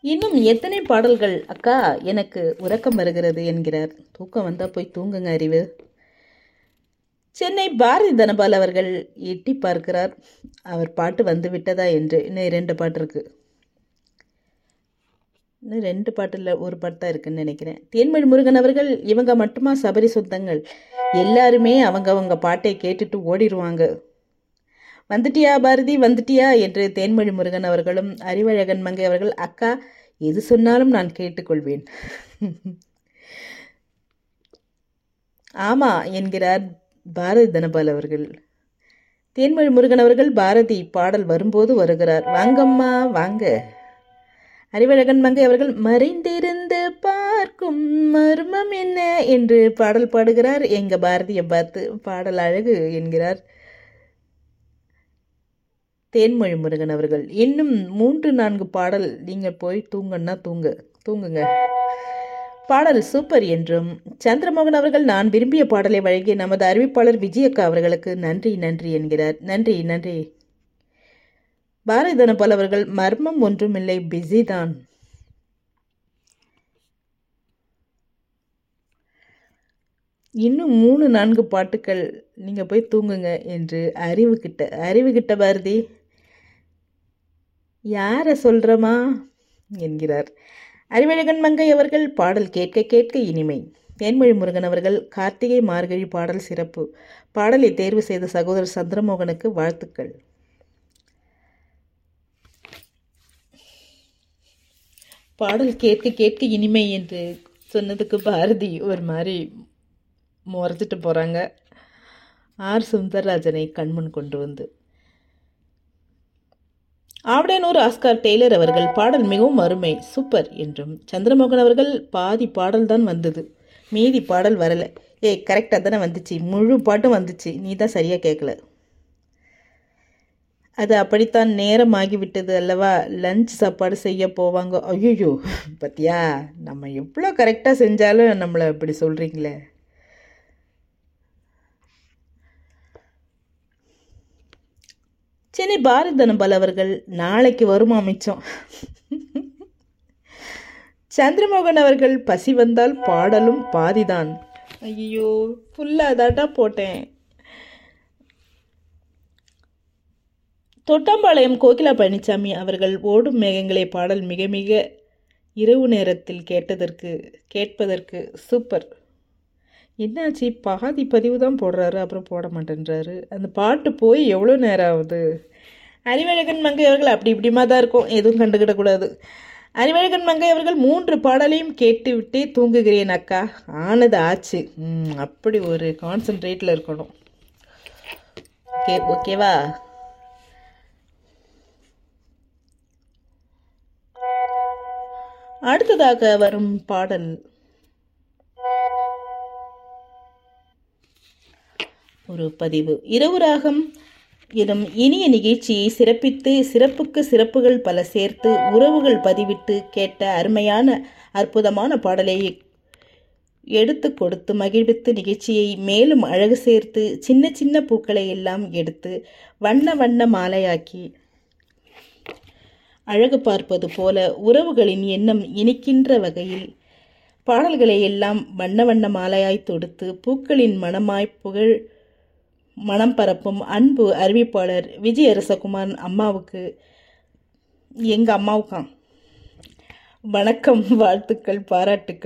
இன்னும் எத்தனை பாடல்கள் அக்கா எனக்கு உறக்கம் வருகிறது என்கிறார் தூக்கம் வந்தா போய் தூங்குங்க அறிவு சென்னை பாரதி தனபால் அவர்கள் எட்டி பார்க்கிறார் அவர் பாட்டு வந்து விட்டதா என்று இன்னும் இரண்டு பாட்டு இருக்கு இன்னும் ரெண்டு பாட்டு இல்லை ஒரு பாட்டு தான் இருக்குன்னு நினைக்கிறேன் தேன்மொழி முருகன் அவர்கள் இவங்க மட்டுமா சபரி சொந்தங்கள் எல்லாருமே அவங்க அவங்க பாட்டை கேட்டுட்டு ஓடிடுவாங்க வந்துட்டியா பாரதி வந்துட்டியா என்று தேன்மொழி முருகன் அவர்களும் அறிவழகன் மங்கை அவர்கள் அக்கா எது சொன்னாலும் நான் கேட்டுக்கொள்வேன் ஆமா என்கிறார் பாரதி தனபால் அவர்கள் தேன்மொழி முருகன் அவர்கள் பாரதி பாடல் வரும்போது வருகிறார் வாங்கம்மா வாங்க அறிவழகன் மங்கை அவர்கள் மறைந்திருந்து பார்க்கும் மர்மம் என்ன என்று பாடல் பாடுகிறார் எங்க பாரதியை பார்த்து பாடல் அழகு என்கிறார் தேன்மொழி முருகன் அவர்கள் இன்னும் மூன்று நான்கு பாடல் நீங்கள் போய் தூங்கன்னா தூங்க தூங்குங்க பாடல் சூப்பர் என்றும் சந்திரமோகன் அவர்கள் நான் விரும்பிய பாடலை வழங்கிய நமது அறிவிப்பாளர் விஜயக்கா அவர்களுக்கு நன்றி நன்றி என்கிறார் நன்றி நன்றி பாரதி தனபால் அவர்கள் மர்மம் ஒன்றுமில்லை பிஸி தான் இன்னும் மூணு நான்கு பாட்டுக்கள் நீங்கள் போய் தூங்குங்க என்று அறிவு கிட்ட அறிவு கிட்ட பாரதி யாரை சொல்கிறமா என்கிறார் அறிவழகன் மங்கை அவர்கள் பாடல் கேட்க கேட்க இனிமை தேன்மொழி முருகன் அவர்கள் கார்த்திகை மார்கழி பாடல் சிறப்பு பாடலை தேர்வு செய்த சகோதரர் சந்திரமோகனுக்கு வாழ்த்துக்கள் பாடல் கேட்க கேட்க இனிமை என்று சொன்னதுக்கு பாரதி ஒரு மாதிரி முறைச்சிட்டு போகிறாங்க ஆர் சுந்தரராஜனை கண்முன் கொண்டு வந்து ஆவடேனூர் ஆஸ்கார் டெய்லர் அவர்கள் பாடல் மிகவும் அருமை சூப்பர் என்றும் சந்திரமோகன் அவர்கள் பாதி பாடல் தான் வந்தது மீதி பாடல் வரலை ஏய் கரெக்டாக தானே வந்துச்சு முழு பாட்டும் வந்துச்சு நீ தான் சரியாக கேட்கல அது அப்படித்தான் நேரமாகி விட்டது அல்லவா லஞ்ச் சாப்பாடு செய்ய போவாங்க ஐயோ பத்தியா நம்ம எவ்வளோ கரெக்டாக செஞ்சாலும் நம்மளை இப்படி சொல்கிறீங்களே சென்னை பாரத் தனபால் அவர்கள் நாளைக்கு வருமா மிச்சம் சந்திரமோகன் அவர்கள் பசி வந்தால் பாடலும் பாதிதான் ஐயோ ஃபுல்லாக தாட்டா போட்டேன் தொட்டாம்பாளையம் கோகிலா பழனிசாமி அவர்கள் ஓடும் மேகங்களை பாடல் மிக மிக இரவு நேரத்தில் கேட்டதற்கு கேட்பதற்கு சூப்பர் என்னாச்சு பாதி பதிவு தான் போடுறாரு அப்புறம் போட மாட்டேன்றாரு அந்த பாட்டு போய் எவ்வளோ நேரம் ஆகுது அறிவழகன் மங்கை அவர்கள் அப்படி இப்படிமா தான் இருக்கும் எதுவும் கண்டுக்கிடக்கூடாது அறிவழகன் மங்கை அவர்கள் மூன்று பாடலையும் கேட்டு விட்டே தூங்குகிறேன் அக்கா ஆனது ஆச்சு ம் அப்படி ஒரு கான்சன்ட்ரேட்டில் இருக்கணும் ஓகே ஓகேவா அடுத்ததாக வரும் பாடல் ஒரு பதிவு இரவு ராகம் எனும் இனிய நிகழ்ச்சியை சிறப்பித்து சிறப்புக்கு சிறப்புகள் பல சேர்த்து உறவுகள் பதிவிட்டு கேட்ட அருமையான அற்புதமான பாடலை எடுத்து கொடுத்து மகிழ்வித்து நிகழ்ச்சியை மேலும் அழகு சேர்த்து சின்ன சின்ன பூக்களை எல்லாம் எடுத்து வண்ண வண்ண மாலையாக்கி அழகு பார்ப்பது போல உறவுகளின் எண்ணம் இனிக்கின்ற வகையில் பாடல்களை எல்லாம் வண்ண வண்ண மாலையாய் தொடுத்து பூக்களின் மனமாய் புகழ் மனம் பரப்பும் அன்பு அறிவிப்பாளர் விஜய் அரசகுமார் அம்மாவுக்கு எங்கள் அம்மாவுக்காம் வணக்கம் வாழ்த்துக்கள் பாராட்டுக்கள்